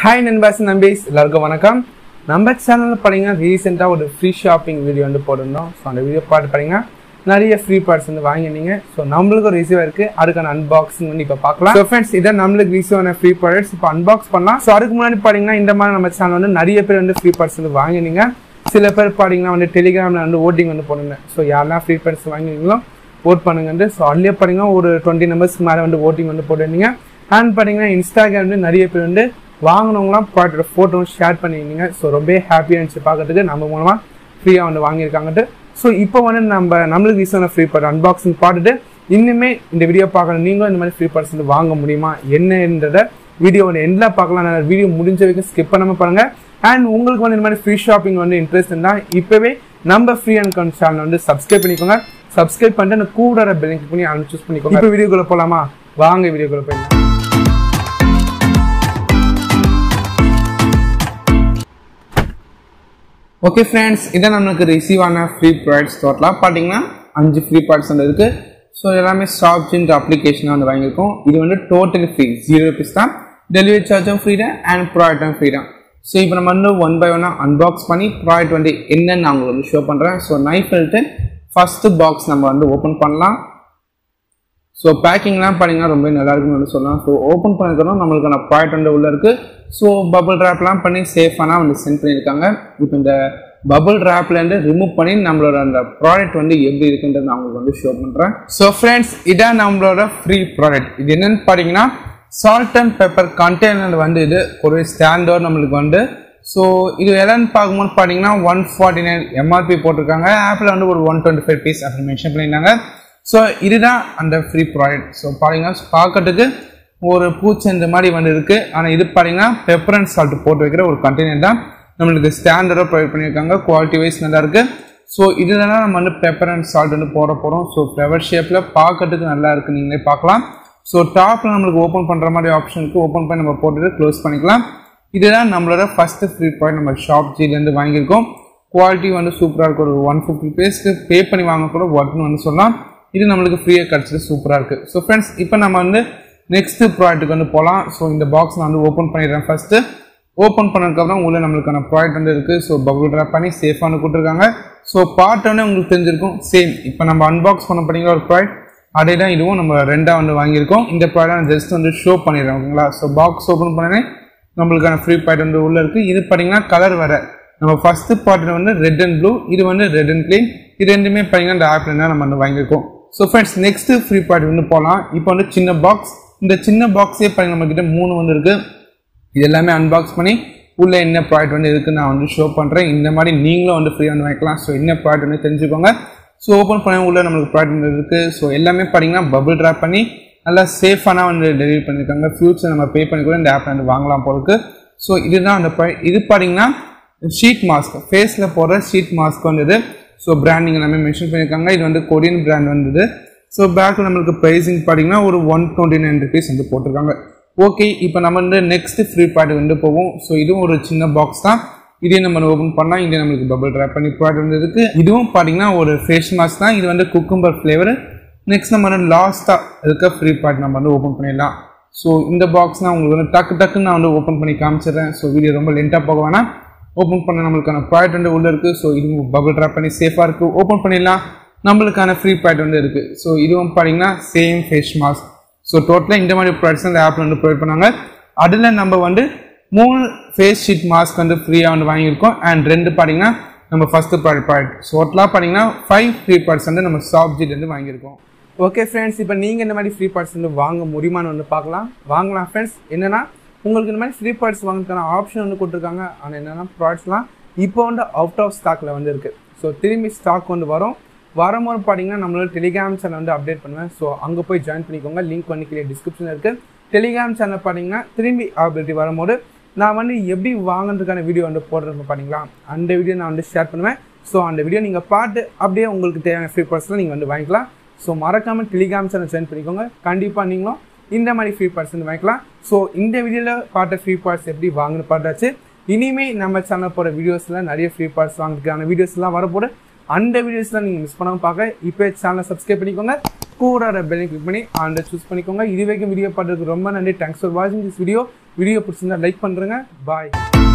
hi நண்பாஸ் நம்பீஸ் எல்லாருக்கும் வணக்கம் நம்ம சேனலில் பார்த்தீங்கன்னா ரீசெண்டாக ஒரு ஃப்ரீ ஷாப்பிங் வீடியோ வந்து போட்டிருந்தோம் ஸோ அந்த வீடியோ பார்த்து பார்த்தீங்கன்னா நிறைய ஃப்ரீ பார்ட்ஸ் வந்து வாங்கினீங்க ஸோ நம்மளுக்கு ஒரு ரிசீவ் இருக்குது அதுக்கான அன்பாக்சிங் வந்து இப்போ பார்க்கலாம் ஸோ ஃப்ரெண்ட்ஸ் இதான் நம்மளுக்கு ரிசீவ் ஆன ஃப்ரீ ப்ராடக்ட்ஸ் இப்போ அன்பாக்ஸ் பண்ணலாம் ஸோ அதுக்கு முன்னாடி பார்த்தீங்கன்னா இந்த மாதிரி நம்ம சேனல் வந்து நிறைய பேர் வந்து ஃப்ரீ பார்ட்ஸ் வந்து வாங்கினீங்க சில பேர் பார்த்தீங்கன்னா வந்து டெலிகிராமில் வந்து ஓட்டிங் வந்து போடுங்க ஸோ யாரெல்லாம் ஃப்ரீ பார்ட்ஸ் வாங்கினீங்களோ ஓட் பண்ணுங்க ஸோ அதுலேயே பார்த்தீங்கன்னா ஒரு டுவெண்ட்டி நம்பர்ஸ்க்கு மேலே வந்து ஓட்டிங் வந்து போட்டிருந்தீங்க அண்ட் பார்த்தீங்கன்னா இன்ஸ்டாகிராம் வந்து நிறைய பேர் வந்து வாங்கினவங்களாம் ப்ராடக்டோட ஃபோட்டோ ஷேர் பண்ணியிருந்தீங்க ஸோ ரொம்ப ஹாப்பியாக இருந்துச்சு பார்க்கறதுக்கு நம்ம மூலமாக ஃப்ரீயாக வந்து வாங்கியிருக்காங்கட்டு ஸோ இப்போ வந்து நம்ம நம்மளுக்கு ரீசனாக ஃப்ரீ ப்ராடக்ட் அன்பாக்சிங் பார்த்துட்டு இன்னுமே இந்த வீடியோ பார்க்கணும் நீங்களும் இந்த மாதிரி ஃப்ரீ ப்ராடக்ட்ஸ் வந்து வாங்க முடியுமா என்னன்றத வீடியோ வந்து எண்டில் பார்க்கலாம் நான் வீடியோ முடிஞ்ச வரைக்கும் ஸ்கிப் பண்ணாமல் பாருங்கள் அண்ட் உங்களுக்கு வந்து இந்த மாதிரி ஃப்ரீ ஷாப்பிங் வந்து இன்ட்ரெஸ்ட் இருந்தால் இப்போவே நம்ம ஃப்ரீ அண்ட் கன் சேனல் வந்து சப்ஸ்கிரைப் பண்ணிக்கோங்க சப்ஸ்கிரைப் பண்ணிட்டு அந்த கூட பெல் கிளிக் பண்ணி அதை சூஸ் பண்ணிக்கோங்க இப்போ வீடியோக்குள்ளே போகலாமா வாங்க வீடியோக்குள்ளே போயிடலாம் ஓகே ஃப்ரெண்ட்ஸ் இதான் நம்மளுக்கு ரிசீவ் ஆன ஃப்ரீ ப்ராடக்ட்ஸ் டோட்டலாக பார்த்தீங்கன்னா அஞ்சு ஃப்ரீ ப்ராடக்ட்ஸ் வந்து இருக்குது ஸோ எல்லாமே ஷாப்ஜின்ற அப்ளிகேஷனாக வந்து வாங்கியிருக்கோம் இது வந்து டோட்டலி ஃப்ரீ ஜீரோ ருபீஸ் தான் டெலிவரி சார்ஜும் ஃப்ரீ தான் அண்ட் ப்ராடக்டும் ஃப்ரீ தான் ஸோ இப்போ நம்ம வந்து ஒன் பை ஒன்னாக அன்பாக்ஸ் பண்ணி ப்ராடக்ட் வந்து என்னன்னு நான் உங்களுக்கு வந்து ஷோ பண்ணுறேன் ஸோ நைஃப் எடுத்து ஃபஸ்ட்டு பாக்ஸ் நம்ம வந்து ஓப்பன் பண்ணலாம் ஸோ பேக்கிங்லாம் பார்த்தீங்கன்னா ரொம்ப நல்லா இருக்குன்னு வந்து சொல்லலாம் ஸோ ஓப்பன் பண்ணிக்கிறோம் நம்மளுக்கான ப்ராடக்ட் வந்து உள்ளே இருக்குது ஸோ பபுள் ரேப்லாம் பண்ணி சேஃபானா வந்து சென்ட் பண்ணியிருக்காங்க இப்போ இந்த பபுள் ரேப்லேருந்து ரிமூவ் பண்ணி நம்மளோட அந்த ப்ராடக்ட் வந்து எப்படி இருக்குன்றது நான் உங்களுக்கு வந்து ஷோ பண்ணுறேன் ஸோ ஃப்ரெண்ட்ஸ் இதான் நம்மளோட ஃப்ரீ ப்ராடக்ட் இது என்னன்னு பார்த்தீங்கன்னா சால்ட் அண்ட் பெப்பர் கண்டெய்னர் வந்து இது ஒரு ஸ்டாண்டர்ட் நம்மளுக்கு வந்து ஸோ இது எல்லாம் பார்க்கும்போது பார்த்தீங்கன்னா ஒன் ஃபார்ட்டி நைன் எம்ஆர்பி போட்டிருக்காங்க ஆப்பில் வந்து ஒரு ஒன் டுவெண்ட்டி ஃபைவ் பீஸ் அப்படின்னு மென்ஷன் பண்ணியிருந்தாங்க ஸோ இதுதான் அந்த ஃப்ரீ ப்ராடக்ட் ஸோ பார்த்தீங்கன்னா பார்க்கறதுக்கு ஒரு பூச்செண்டு மாதிரி வந்து இருக்குது ஆனால் இது பார்த்தீங்கன்னா பெப்பர் அண்ட் சால்ட் போட்டு வைக்கிற ஒரு கண்டெய்னர் தான் நம்மளுக்கு ஸ்டாண்டர்டாக ப்ரொவைட் பண்ணியிருக்காங்க குவாலிட்டி வைஸ் நல்லா இருக்குது ஸோ இதில் தான் நம்ம வந்து பெப்பர் அண்ட் சால்ட் வந்து போட போகிறோம் ஸோ ஃப்ளவர் ஷேப்பில் பார்க்கறதுக்கு நல்லா இருக்குது நீங்களே பார்க்கலாம் ஸோ டாப்பில் நம்மளுக்கு ஓப்பன் பண்ணுற மாதிரி ஆப்ஷன் இருக்குது ஓப்பன் பண்ணி நம்ம போட்டுட்டு க்ளோஸ் பண்ணிக்கலாம் இதுதான் நம்மளோட ஃபஸ்ட்டு ஃப்ரீ ப்ராடக்ட் நம்ம ஷாப் ஜிலேருந்து வாங்கியிருக்கோம் குவாலிட்டி வந்து சூப்பராக இருக்குது ஒரு ஒன் ஃபிஃப்டி பேஸ்க்கு பே பண்ணி வாங்கக்கூட ஒர்க்னு வந்து சொல்லலாம் இது நம்மளுக்கு ஃப்ரீயாக கிடச்சிட்டு சூப்பராக இருக்குது ஸோ ஃப்ரெண்ட்ஸ் இப்போ நம்ம வந்து நெக்ஸ்ட்டு ப்ராடக்ட்டுக்கு வந்து போகலாம் ஸோ இந்த பாக்ஸ் நான் வந்து ஓப்பன் பண்ணிடுறேன் ஃபஸ்ட்டு ஓப்பன் பண்ணதுக்கப்புறம் உள்ளே நம்மளுக்கான ப்ராடக்ட் வந்து இருக்குது ஸோ பபுள் ட்ராப் பண்ணி சேஃபானு கொடுத்துருக்காங்க ஸோ பார்ட் வந்து உங்களுக்கு தெரிஞ்சிருக்கும் சேம் இப்போ நம்ம அன்பாக்ஸ் பண்ண பண்ணிக்கிற ஒரு ப்ராடக்ட் அதே தான் இதுவும் நம்ம ரெண்டாக வந்து வாங்கியிருக்கோம் இந்த ப்ராடக்ட் நான் ஜஸ்ட் வந்து ஷோ பண்ணிடுறேன் ஓகேங்களா ஸோ பாக்ஸ் ஓப்பன் பண்ணனே நம்மளுக்கான ஃப்ரீ ப்ராடக்ட் வந்து உள்ளே இருக்குது இது பார்த்தீங்கன்னா கலர் வேறு நம்ம ஃபஸ்ட்டு ப்ராடக்ட் வந்து ரெட் அண்ட் ப்ளூ இது வந்து ரெட் அண்ட் க்ளீன் இது ரெண்டுமே பார்த்தீங்கன்னா இந்த ஆப்ல தான் நம்ம வந்து வாங்கியிருக்கோம் so friends next free product வந்து போகலாம் இப்போ வந்து சின்ன பாக்ஸ் இந்த சின்ன பாக்ஸே பார்த்தீங்கன்னா நம்ம கிட்ட மூணு வந்து இருக்குது இது எல்லாமே அன்பாக்ஸ் பண்ணி உள்ள என்ன ப்ராடக்ட் வந்து இருக்குன்னு நான் வந்து ஷோ பண்ணுறேன் இந்த மாதிரி நீங்களும் வந்து ஃப்ரீயாக வந்து வாங்கிக்கலாம் ஸோ என்ன ப்ராடக்ட் வந்து தெரிஞ்சுக்கோங்க ஸோ ஓப்பன் பண்ண உள்ள நம்மளுக்கு ப்ராடக்ட் வந்து இருக்குது ஸோ எல்லாமே பார்த்தீங்கன்னா பபுள் ட்ராப் பண்ணி நல்லா சேஃபான வந்து டெலிவரி பண்ணியிருக்காங்க ஃபியூச்சர் நம்ம பே பண்ணி கூட இந்த ஆப் வந்து வாங்கலாம் போலுக்கு ஸோ இதுதான் அந்த இது பார்த்தீங்கன்னா ஷீட் மாஸ்க் ஃபேஸில் போடுற ஷீட் மாஸ்க் வந்தது ஸோ பிராண்டிங் எல்லாமே மென்ஷன் பண்ணியிருக்காங்க இது வந்து கொரியன் பிராண்ட் வந்தது ஸோ பேக்கில் நம்மளுக்கு ப்ரைஸிங் பார்த்தீங்கன்னா ஒரு ஒன் டுவெண்ட்டி நைன் ருபீஸ் வந்து போட்டிருக்காங்க ஓகே இப்போ நம்ம வந்து நெக்ஸ்ட் ஃப்ரீ ப்ராடக்ட் வந்து போவோம் ஸோ இதுவும் ஒரு சின்ன பாக்ஸ் தான் இதே நம்ம ஓப்பன் பண்ணால் இங்கே நம்மளுக்கு பபிள் ட்ராப் பண்ணி ப்ராடக்ட் வந்ததுக்கு இதுவும் பார்த்தீங்கன்னா ஒரு ஃபேஸ் மாஸ்க் தான் இது வந்து குக்கும்பர் ஃப்ளேவர் நெக்ஸ்ட் நம்ம வந்து லாஸ்ட்டாக இருக்க ஃப்ரீ ப்ராடக்ட் நம்ம வந்து ஓப்பன் பண்ணிடலாம் ஸோ இந்த பாக்ஸ் நான் உங்களுக்கு வந்து டக்கு டக்குன்னு நான் வந்து ஓப்பன் பண்ணி காமிச்சிடுறேன் ஸோ வீடியோ ரொம்ப லென்த்தாக போக வேணாம் ஓப்பன் பண்ண நம்மளுக்கான ப்ராடக்ட் வந்து உள்ளே இருக்குது ஸோ இது பபிள் ட்ராப் பண்ணி சேஃபாக இருக்குது ஓப்பன் பண்ணிடலாம் நம்மளுக்கான ஃப்ரீ ப்ராடக்ட் வந்து இருக்குது ஸோ இதுவும் பார்த்தீங்கன்னா சேம் ஃபேஸ் மாஸ்க் ஸோ டோட்டலாக இந்த மாதிரி ப்ராடக்ட்ஸ் இந்த ஆப்பில் வந்து ப்ரொவைட் பண்ணாங்க அதில் நம்ம வந்து மூணு ஃபேஸ் ஷீட் மாஸ்க் வந்து ஃப்ரீயாக வந்து வாங்கியிருக்கோம் அண்ட் ரெண்டு பார்த்தீங்கன்னா நம்ம ஃபஸ்ட்டு ப்ராடக்ட் ப்ராடக்ட் ஸோ டோட்டலாக பார்த்தீங்கன்னா ஃபைவ் ஃப்ரீ ப்ராடக்ட்ஸ் வந்து நம்ம ஷாப்ஜிலேருந்து வாங்கியிருக்கோம் ஓகே ஃப்ரெண்ட்ஸ் இப்போ நீங்கள் இந்த மாதிரி ஃப்ரீ ப்ராடக்ட்ஸ் வந்து வாங்க முடியுமான்னு வந்து பார்க்கலாம் வாங்கலாம் ஃப்ரெண்ட்ஸ் என்னென்னா உங்களுக்கு இந்த மாதிரி ஃப்ரீ ப்ராடக்ட்ஸ் வாங்குறதுக்கான ஆப்ஷன் வந்து கொடுத்துருக்காங்க ஆனால் என்னென்னா ப்ராடக்ட்ஸ்லாம் இப்போ வந்து அவுட் ஆஃப் ஸ்டாக்கில் வந்து இருக்குது ஸோ திரும்பி ஸ்டாக் வந்து வரும் வரும்போது பார்த்தீங்கன்னா நம்மளோட டெலிகிராம் சேனல் வந்து அப்டேட் பண்ணுவேன் ஸோ அங்கே போய் ஜாயின் பண்ணிக்கோங்க லிங்க் பண்ணி கீழே டிஸ்கிரிப்ஷனில் இருக்குது டெலிகிராம் சேனல் பார்த்தீங்கன்னா திரும்பி அப்டேட் வரும்போது நான் வந்து எப்படி வாங்குறதுக்கான வீடியோ வந்து போடுறேன் பார்த்தீங்களா அந்த வீடியோ நான் வந்து ஷேர் பண்ணுவேன் ஸோ அந்த வீடியோ நீங்கள் பார்த்து அப்படியே உங்களுக்கு தேவையான ஃப்ரீ பர்சனில் நீங்கள் வந்து வாங்கிக்கலாம் ஸோ மறக்காமல் டெலிகிராம் சேனல் ஜாயின் பண்ணிக்கோங்க கண்டிப்பாக நீங்களும் இந்த மாதிரி ஃப்ரீ பார்ட்ஸ் வந்து வாங்கிக்கலாம் ஸோ இந்த வீடியோவில் பார்த்த ஃப்ரீ பார்ட்ஸ் எப்படி வாங்கணும் பார்த்தாச்சு இனிமேல் நம்ம சேனல் போகிற வீடியோஸில் நிறைய ஃப்ரீ பார்ட்ஸ் வாங்குறதுக்கான வீடியோஸ்லாம் வரப்போது அந்த வீடியோஸ்லாம் நீங்கள் மிஸ் பண்ணாமல் பார்க்க இப்போ சேனலை சப்ஸ்கிரைப் பண்ணிக்கோங்க கூட பெல்லை கிளிக் பண்ணி அந்த சூஸ் பண்ணிக்கோங்க இது வரைக்கும் வீடியோ பார்த்துருக்கு ரொம்ப நன்றி தேங்க்ஸ் ஃபார் வாட்சிங் திஸ் வீடியோ வீடியோ பிடிச்சிருந்தா லைக் பண்ணுறேங்க பாய்